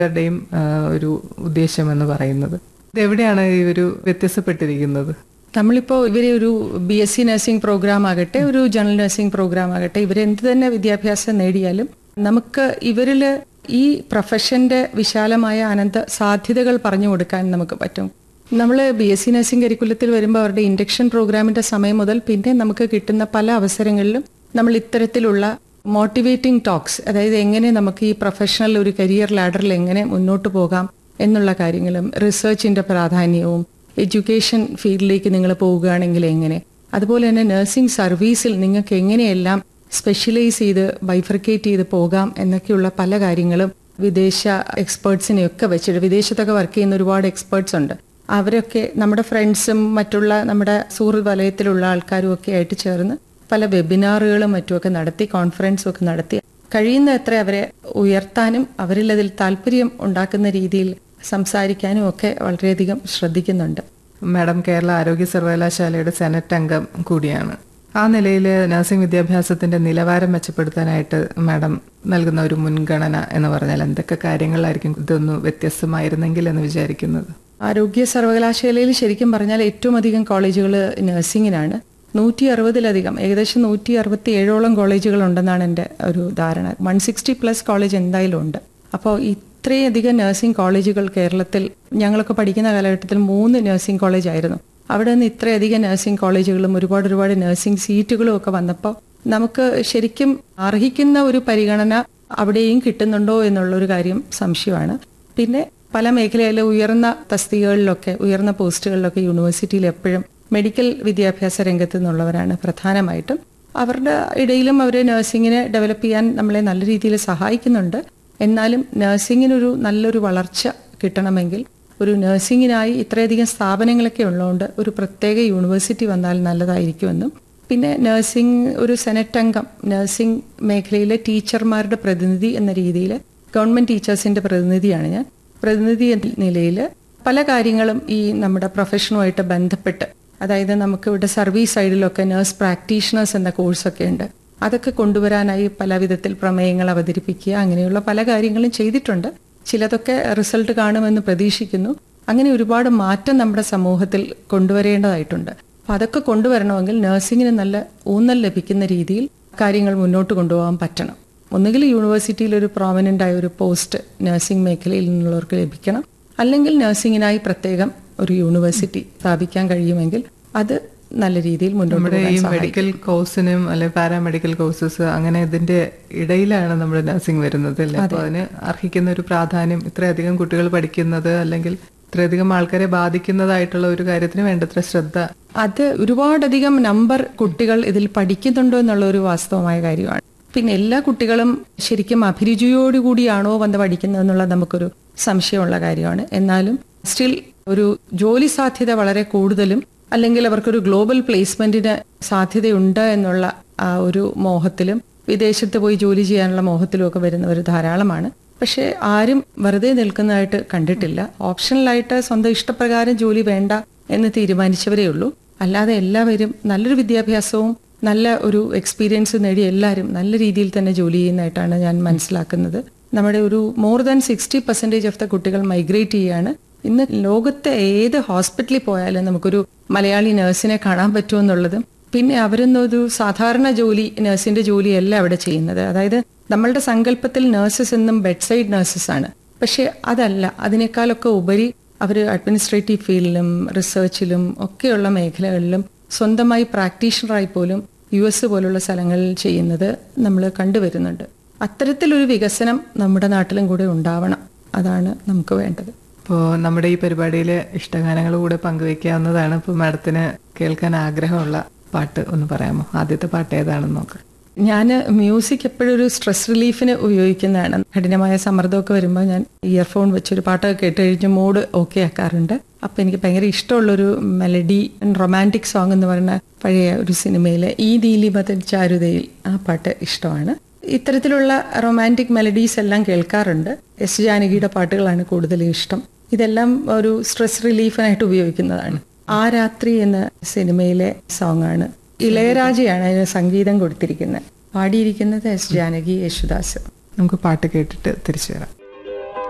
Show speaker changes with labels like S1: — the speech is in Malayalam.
S1: യുടെയും ഒരു ഉദ്ദേശം എന്ന് പറയുന്നത് ഇതെവിടെയാണ് ഈ ഒരു വ്യത്യസ്തപ്പെട്ടിരിക്കുന്നത്
S2: നമ്മളിപ്പോൾ ഇവരെ ഒരു B S C nursing program ആകട്ടെ ഒരു ജനറൽ നഴ്സിംഗ് പ്രോഗ്രാം ആകട്ടെ ഇവരെന്ത് തന്നെ വിദ്യാഭ്യാസം നേടിയാലും നമുക്ക് ഇവരിൽ ഈ പ്രൊഫഷന്റെ വിശാലമായ അനന്ത സാധ്യതകൾ പറഞ്ഞു കൊടുക്കാൻ നമുക്ക് പറ്റും നമ്മൾ ബി എസ് സി നഴ്സിംഗ് കരിക്കുലത്തിൽ വരുമ്പോൾ അവരുടെ ഇൻഡക്ഷൻ പ്രോഗ്രാമിന്റെ സമയം മുതൽ പിന്നെ നമുക്ക് കിട്ടുന്ന പല അവസരങ്ങളിലും നമ്മൾ ഇത്തരത്തിലുള്ള മോട്ടിവേറ്റിംഗ് ടോക്സ് അതായത് എങ്ങനെ നമുക്ക് ഈ പ്രൊഫഷണൽ ഒരു കരിയർ ലാഡറിൽ എങ്ങനെ മുന്നോട്ട് പോകാം എന്നുള്ള കാര്യങ്ങളും റിസർച്ചിന്റെ പ്രാധാന്യവും എഡ്യൂക്കേഷൻ ഫീൽഡിലേക്ക് നിങ്ങൾ പോവുകയാണെങ്കിൽ എങ്ങനെ അതുപോലെ തന്നെ നഴ്സിംഗ് സർവീസിൽ നിങ്ങൾക്ക് എങ്ങനെയെല്ലാം സ്പെഷ്യലൈസ് ചെയ്ത് ബൈഫർക്കേറ്റ് ചെയ്ത് പോകാം എന്നൊക്കെയുള്ള പല കാര്യങ്ങളും വിദേശ എക്സ്പേർട്സിനെയൊക്കെ വെച്ചിട്ട് വിദേശത്തൊക്കെ വർക്ക് ചെയ്യുന്ന ഒരുപാട് എക്സ്പേർട്സ് ഉണ്ട് അവരൊക്കെ നമ്മുടെ ഫ്രണ്ട്സും മറ്റുള്ള നമ്മുടെ സുഹൃത്ത് വലയത്തിലുള്ള ആൾക്കാരും ഒക്കെ ആയിട്ട് ചേർന്ന് പല വെബിനാറുകളും മറ്റുമൊക്കെ നടത്തി കോൺഫറൻസും ഒക്കെ നടത്തി കഴിയുന്ന എത്ര അവരെ ഉയർത്താനും അവരിൽ അതിൽ താല്പര്യം ഉണ്ടാക്കുന്ന രീതിയിൽ സംസാരിക്കാനും ഒക്കെ വളരെയധികം ശ്രദ്ധിക്കുന്നുണ്ട്
S1: മാഡം കേരള ആരോഗ്യ സർവകലാശാലയുടെ സെനറ്റ് അംഗം കൂടിയാണ് ആ നിലയിൽ നഴ്സിംഗ് വിദ്യാഭ്യാസത്തിന്റെ നിലവാരം മെച്ചപ്പെടുത്താനായിട്ട് മാഡം നൽകുന്ന ഒരു മുൻഗണന എന്ന് പറഞ്ഞാൽ എന്തൊക്കെ കാര്യങ്ങളായിരിക്കും ഇതൊന്ന് വ്യത്യസ്തമായിരുന്നെങ്കിൽ എന്ന് വിചാരിക്കുന്നത്
S2: ആരോഗ്യ സർവകലാശാലയിൽ ശരിക്കും പറഞ്ഞാൽ ഏറ്റവും അധികം കോളേജുകൾ നഴ്സിംഗിനാണ് നൂറ്റി അറുപതിലധികം ഏകദേശം നൂറ്റി അറുപത്തി ഏഴോളം കോളേജുകൾ ഉണ്ടെന്നാണ് എൻ്റെ ഒരു ധാരണ വൺ സിക്സ്റ്റി പ്ലസ് കോളേജ് എന്തായാലും ഉണ്ട് അപ്പോൾ ഇത്രയധികം നഴ്സിംഗ് കോളേജുകൾ കേരളത്തിൽ ഞങ്ങളൊക്കെ പഠിക്കുന്ന കാലഘട്ടത്തിൽ മൂന്ന് നഴ്സിംഗ് കോളേജ് ആയിരുന്നു അവിടെ നിന്ന് ഇത്രയധികം നഴ്സിംഗ് കോളേജുകളും ഒരുപാട് ഒരുപാട് നഴ്സിംഗ് സീറ്റുകളും ഒക്കെ വന്നപ്പോൾ നമുക്ക് ശരിക്കും അർഹിക്കുന്ന ഒരു പരിഗണന അവിടെയും കിട്ടുന്നുണ്ടോ എന്നുള്ളൊരു കാര്യം സംശയമാണ് പിന്നെ പല മേഖലയിലെ ഉയർന്ന തസ്തികകളിലൊക്കെ ഉയർന്ന പോസ്റ്റുകളിലൊക്കെ യൂണിവേഴ്സിറ്റിയിൽ എപ്പോഴും മെഡിക്കൽ വിദ്യാഭ്യാസ രംഗത്ത് നിന്നുള്ളവരാണ് പ്രധാനമായിട്ടും അവരുടെ ഇടയിലും അവർ നഴ്സിങ്ങിനെ ഡെവലപ്പ് ചെയ്യാൻ നമ്മളെ നല്ല രീതിയിൽ സഹായിക്കുന്നുണ്ട് എന്നാലും നഴ്സിങ്ങിനൊരു നല്ലൊരു വളർച്ച കിട്ടണമെങ്കിൽ ഒരു നഴ്സിങ്ങിനായി ഇത്രയധികം സ്ഥാപനങ്ങളൊക്കെ ഉള്ളതുകൊണ്ട് ഒരു പ്രത്യേക യൂണിവേഴ്സിറ്റി വന്നാൽ നല്ലതായിരിക്കുമെന്നും പിന്നെ നഴ്സിംഗ് ഒരു സെനറ്റ് അംഗം നഴ്സിംഗ് മേഖലയിലെ ടീച്ചർമാരുടെ പ്രതിനിധി എന്ന രീതിയിൽ ഗവൺമെന്റ് ടീച്ചേഴ്സിന്റെ പ്രതിനിധിയാണ് ഞാൻ പ്രതിനിധി എന്ന നിലയിൽ പല കാര്യങ്ങളും ഈ നമ്മുടെ പ്രൊഫഷനുമായിട്ട് ബന്ധപ്പെട്ട് അതായത് നമുക്ക് ഇവിടെ സർവീസ് സൈഡിലൊക്കെ നഴ്സ് പ്രാക്ടീഷണേഴ്സ് എന്ന കോഴ്സൊക്കെ ഉണ്ട് അതൊക്കെ കൊണ്ടുവരാനായി പല വിധത്തിൽ പ്രമേയങ്ങൾ അവതരിപ്പിക്കുക അങ്ങനെയുള്ള പല കാര്യങ്ങളും ചെയ്തിട്ടുണ്ട് ചിലതൊക്കെ റിസൾട്ട് കാണുമെന്ന് പ്രതീക്ഷിക്കുന്നു അങ്ങനെ ഒരുപാട് മാറ്റം നമ്മുടെ സമൂഹത്തിൽ കൊണ്ടുവരേണ്ടതായിട്ടുണ്ട് അപ്പൊ അതൊക്കെ കൊണ്ടുവരണമെങ്കിൽ നഴ്സിംഗിന് നല്ല ഊന്നൽ ലഭിക്കുന്ന രീതിയിൽ കാര്യങ്ങൾ മുന്നോട്ട് കൊണ്ടുപോകാൻ പറ്റണം ഒന്നുകിൽ യൂണിവേഴ്സിറ്റിയിൽ ഒരു പ്രോമിനന്റ് ആയ ഒരു പോസ്റ്റ് നഴ്സിംഗ് മേഖലയിൽ നിന്നുള്ളവർക്ക് ലഭിക്കണം അല്ലെങ്കിൽ നഴ്സിംഗിനായി പ്രത്യേകം ഒരു യൂണിവേഴ്സിറ്റി സ്ഥാപിക്കാൻ കഴിയുമെങ്കിൽ അത് നല്ല രീതിയിൽ മുന്നോട്ട്
S1: നമ്മുടെ
S2: പോകാൻ
S1: ഈ
S2: സഹായിക്കും.
S1: മെഡിക്കൽ കോഴ്സിനും അല്ലെ പാരാമെഡിക്കൽ കോഴ്സസ് അങ്ങനെ ഇതിന്റെ ഇടയിലാണ് നമ്മുടെ നഴ്സിംഗ് വരുന്നത് അല്ലേ അപ്പൊ അതിന് അർഹിക്കുന്ന ഒരു പ്രാധാന്യം ഇത്രയധികം കുട്ടികൾ പഠിക്കുന്നത് അല്ലെങ്കിൽ ഇത്രയധികം ആൾക്കാരെ ബാധിക്കുന്നതായിട്ടുള്ള ഒരു കാര്യത്തിന് വേണ്ടത്ര ശ്രദ്ധ
S2: അത് ഒരുപാടധികം നമ്പർ കുട്ടികൾ ഇതിൽ പഠിക്കുന്നുണ്ടോ എന്നുള്ള ഒരു വാസ്തവമായ കാര്യമാണ് പിന്നെ എല്ലാ കുട്ടികളും ശരിക്കും അഭിരുചിയോടുകൂടിയാണോ വന്ന് പഠിക്കുന്നത് എന്നുള്ളത് നമുക്കൊരു സംശയമുള്ള കാര്യമാണ് എന്നാലും സ്റ്റിൽ ഒരു ജോലി സാധ്യത വളരെ കൂടുതലും അല്ലെങ്കിൽ അവർക്കൊരു ഗ്ലോബൽ പ്ലേസ്മെന്റിന് സാധ്യതയുണ്ട് എന്നുള്ള ആ ഒരു മോഹത്തിലും വിദേശത്ത് പോയി ജോലി ചെയ്യാനുള്ള മോഹത്തിലും ഒക്കെ വരുന്നവർ ധാരാളമാണ് പക്ഷെ ആരും വെറുതെ നിൽക്കുന്നതായിട്ട് കണ്ടിട്ടില്ല ഓപ്ഷണലായിട്ട് സ്വന്തം ഇഷ്ടപ്രകാരം ജോലി വേണ്ട എന്ന് തീരുമാനിച്ചവരേ ഉള്ളൂ അല്ലാതെ എല്ലാവരും നല്ലൊരു വിദ്യാഭ്യാസവും നല്ല ഒരു എക്സ്പീരിയൻസ് നേടി എല്ലാവരും നല്ല രീതിയിൽ തന്നെ ജോലി ചെയ്യുന്നതായിട്ടാണ് ഞാൻ മനസ്സിലാക്കുന്നത് നമ്മുടെ ഒരു more than sixty percentage of the കുട്ടികൾ മൈഗ്രേറ്റ് ചെയ്യാണ് ഇന്ന് ലോകത്തെ ഏത് ഹോസ്പിറ്റലിൽ പോയാലും നമുക്കൊരു മലയാളി നഴ്സിനെ കാണാൻ പറ്റുമെന്നുള്ളതും പിന്നെ അവരൊന്നൊരു സാധാരണ ജോലി നഴ്സിന്റെ ജോലിയല്ല അവിടെ ചെയ്യുന്നത് അതായത് നമ്മളുടെ സങ്കല്പത്തിൽ നഴ്സസ് എന്നും ബെഡ് സൈഡ് നഴ്സസ് ആണ് പക്ഷെ അതല്ല അതിനേക്കാളൊക്കെ ഉപരി അവർ അഡ്മിനിസ്ട്രേറ്റീവ് ഫീൽഡിലും റിസർച്ചിലും ഒക്കെയുള്ള മേഖലകളിലും സ്വന്തമായി പ്രാക്ടീഷണറായി പോലും യു എസ് പോലുള്ള സ്ഥലങ്ങളിൽ ചെയ്യുന്നത് നമ്മൾ കണ്ടുവരുന്നുണ്ട് അത്തരത്തിലൊരു വികസനം നമ്മുടെ നാട്ടിലും കൂടെ ഉണ്ടാവണം അതാണ് നമുക്ക് വേണ്ടത്
S1: ഇപ്പോൾ നമ്മുടെ ഈ പരിപാടിയിലെ ഇഷ്ടഗാനങ്ങൾ കൂടെ പങ്കുവെക്കാവുന്നതാണ് ഇപ്പോൾ മാഡത്തിന് കേൾക്കാൻ ആഗ്രഹമുള്ള പാട്ട് ഒന്ന് പറയാമോ ആദ്യത്തെ പാട്ട് ഏതാണെന്ന് നോക്കാം
S2: ഞാൻ മ്യൂസിക് എപ്പോഴും ഒരു സ്ട്രെസ് റിലീഫിന് ഉപയോഗിക്കുന്നതാണ് കഠിനമായ സമ്മർദ്ദമൊക്കെ വരുമ്പോൾ ഞാൻ ഇയർഫോൺ വെച്ചൊരു പാട്ടൊക്കെ കേട്ട് കഴിഞ്ഞ് മൂഡ് ഓക്കെ ആക്കാറുണ്ട് അപ്പം എനിക്ക് ഭയങ്കര ഇഷ്ടമുള്ളൊരു മെലഡി റൊമാൻറ്റിക് സോങ് എന്ന് പറയുന്ന പഴയ ഒരു സിനിമയിലെ ഈ ദീലിപതൻ ചാരുതയിൽ ആ പാട്ട് ഇഷ്ടമാണ് ഇത്തരത്തിലുള്ള റൊമാൻറ്റിക് മെലഡീസ് എല്ലാം കേൾക്കാറുണ്ട് എസ് ജാനകിയുടെ പാട്ടുകളാണ് കൂടുതലും ഇഷ്ടം ഇതെല്ലാം ഒരു സ്ട്രെസ് റിലീഫിനായിട്ട് ഉപയോഗിക്കുന്നതാണ് ആ രാത്രി എന്ന സിനിമയിലെ സോങ് ആണ് ഇളയരാജയാണ് അതിന് സംഗീതം കൊടുത്തിരിക്കുന്നത് പാടിയിരിക്കുന്നത് എസ് ജാനകി യേശുദാസ്
S1: നമുക്ക് പാട്ട് കേട്ടിട്ട് തിരിച്ചു വരാം